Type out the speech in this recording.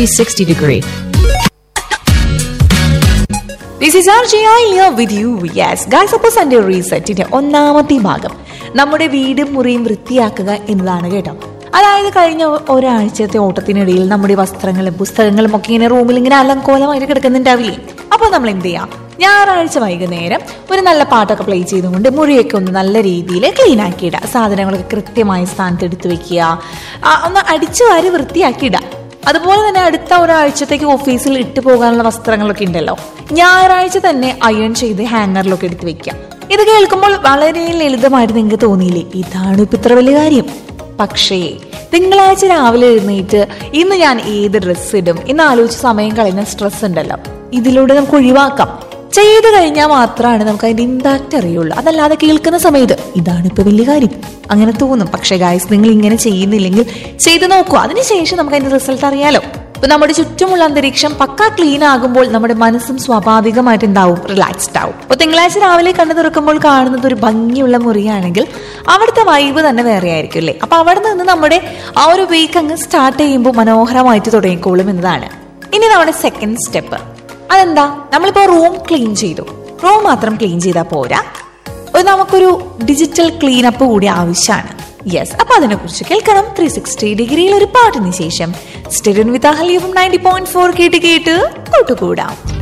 360 degree. This is R Jiya with you yes guys അപ്പോൾ Sunday റീസെറ്റിന്റെ ഒന്നാമത്തെ ഭാഗം നമ്മുടെ വീടും മുറിയും വൃത്തിയാക്കുക എന്നതാണ് കേട്ടോ അതായത് കഴിഞ്ഞ ഒ- ഒരാഴ്ചത്തെ ഓട്ടത്തിനിടയിൽ നമ്മുടെ വസ്ത്രങ്ങളും പുസ്തകങ്ങളും ഒക്കെ ഇങ്ങനെ റൂമിൽ ഇങ്ങനെ അലങ്കോലമായിട്ട് കിടക്കുന്നുണ്ടാവില്ലേ അപ്പോൾ നമ്മൾ എന്ത് ചെയ്യാം ഞായറാഴ്ച വൈകുന്നേരം ഒരു നല്ല പാട്ടൊക്കെ പ്ലേ ചെയ്തുകൊണ്ട് മുറിയൊക്കെ ഒന്ന് നല്ല രീതിയിൽ ക്ലീൻ ആക്കിയിടുക സാധനങ്ങളൊക്കെ കൃത്യമായ സ്ഥാനത്ത് എടുത്തു വെക്കുക ആ, ഒന്ന് അടിച്ചു വാരി വൃത്തിയാക്കിയിടുക അതുപോലെ തന്നെ അടുത്ത ഒരാഴ്ചത്തേക്ക് ഓഫീസിൽ ഇട്ട് പോകാനുള്ള വസ്ത്രങ്ങളൊക്കെ ഉണ്ടല്ലോ ഞായറാഴ്ച തന്നെ അയൺ ചെയ്ത് ഹാങ്ങറിലൊക്കെ എടുത്ത് വെക്കാം ഇത് കേൾക്കുമ്പോൾ വളരെ ലളിതമായിട്ട് നിങ്ങൾക്ക് തോന്നിയില്ലേ ഇതാണ് ഇപ്പൊ ഇത്ര വലിയ കാര്യം പക്ഷേ തിങ്കളാഴ്ച രാവിലെ എഴുന്നേറ്റ് ഇന്ന് ഞാൻ ഏത് ഡ്രസ്സ് ഇടും എന്ന് ആലോചിച്ച് സമയം കളയുന്ന സ്ട്രെസ് ഉണ്ടല്ലോ ഇതിലൂടെ നമുക്ക് ഒഴിവാക്കാം ചെയ്തു കഴിഞ്ഞാൽ മാത്രമാണ് നമുക്ക് അതിന്റെ ഇമ്പാക്റ്റ് അറിയുള്ളൂ അതല്ലാതെ കേൾക്കുന്ന സമയത്ത് ഇതാണ് ഇപ്പൊ വലിയ കാര്യം അങ്ങനെ തോന്നും പക്ഷേ ഗായ്സ് നിങ്ങൾ ഇങ്ങനെ ചെയ്യുന്നില്ലെങ്കിൽ ചെയ്തു നോക്കൂ അതിനുശേഷം നമുക്ക് അതിന്റെ റിസൾട്ട് അറിയാലോ ഇപ്പൊ നമ്മുടെ ചുറ്റുമുള്ള അന്തരീക്ഷം പക്കാ ക്ലീൻ ആകുമ്പോൾ നമ്മുടെ മനസ്സും സ്വാഭാവികമായിട്ട് എന്താവും റിലാക്സ്ഡ് ആവും അപ്പൊ തിങ്കളാഴ്ച രാവിലെ കണ്ണു തുറക്കുമ്പോൾ കാണുന്നത് ഒരു ഭംഗിയുള്ള മുറിയാണെങ്കിൽ അവിടുത്തെ വൈബ് തന്നെ വേറെ ആയിരിക്കും അല്ലേ അപ്പൊ അവിടെ നിന്ന് നമ്മുടെ ആ ഒരു വീക്ക് അങ്ങ് സ്റ്റാർട്ട് ചെയ്യുമ്പോൾ മനോഹരമായിട്ട് തുടങ്ങിക്കോളും എന്നതാണ് ഇനി നമ്മുടെ സെക്കൻഡ് സ്റ്റെപ്പ് അതെന്താ നമ്മളിപ്പോ റൂം ക്ലീൻ ചെയ്തു റൂം മാത്രം ക്ലീൻ ചെയ്താൽ പോരാ ഒരു നമുക്കൊരു ഡിജിറ്റൽ ക്ലീൻ അപ്പ് കൂടി ആവശ്യമാണ് യെസ് അപ്പൊ അതിനെ കുറിച്ച് കേൾക്കണം ത്രീ സിക്സ്റ്റി ഡിഗ്രിയിൽ ഒരു പാട്ടിന് ശേഷം സ്റ്റെഡിൻ വിത്ത് അഹലിയും നയൻറ്റി പോയിന്റ് ഫോർ കേട്ട് കേട്ട് കൂട്ടുകൂടാം